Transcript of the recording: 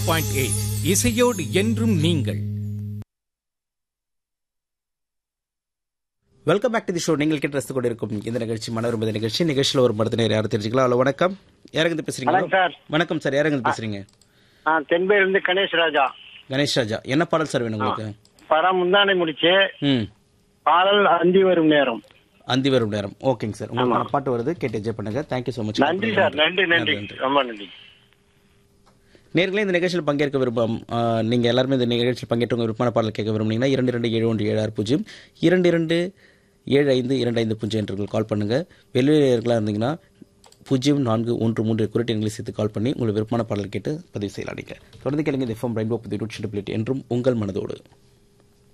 Point eight இசையோடு என்றும் நீங்கள் welcome back to the show நீங்கள் கேட்டு ரசித்துக் கொண்டிருக்கும் இந்த நிகழ்ச்சி மனோரம்பத நிகழ்ச்சி நிகழ்ச்சியில் ஒரு மருத்துவர் யாரும் தெரிஞ்சுக்கலாம் ஹலோ வணக்கம் யாருங்க பேசுறீங்க வணக்கம் சார். வணக்கம் சார் யாருங்க பேசுறீங்க ஆ தென்பேருந்து கணேஷ் ராஜா கணேஷ் ராஜா என்ன பாடல் சார் வேணும் உங்களுக்கு படம் முந்தானை முடிச்சு ம் பாடல் அந்தி வரும் நேரம் அந்தி வரும் நேரம் ஓகேங்க சார் உங்களுக்கு பாட்டு வருது கேட்டு என்ஜாய் பண்ணுங்க தேங்க்யூ ஸோ மச் நன்றி சார் நன்றி நன்றி ரொம்ப நன்றி நேர்களே இந்த நிகழ்ச்சியில் பங்கேற்க விருப்பம் ஆ, நீங்க எல்லாருமே இந்த நிகழ்ச்சியில் பங்கேற்று விருப்பமான பாடல் கேட்க விரும்புனீங்கன்னா இரண்டு இரண்டு ஏழு ஒன்று ஏழு ஆறு பூஜ்ஜியம் இரண்டு இரண்டு ஏழு ஐந்து இரண்டு ஐந்து பூஜ்ஜியம் என்று கால் பண்ணுங்க வெளியூர்களாக இருந்தீங்கன்னா பூஜ்ஜியம் நான்கு ஒன்று மூன்று குறிட்டு எங்களை சேர்த்து கால் பண்ணி உங்களுக்கு விருப்பமான பாடல் கேட்டு பதிவு செய்யலாம் நீங்க தொடர்ந்து கேளுங்க இந்த எஃப்எம் ரெயின்போ புதிய நூற்றி என்றும் உங்கள் மனதோடு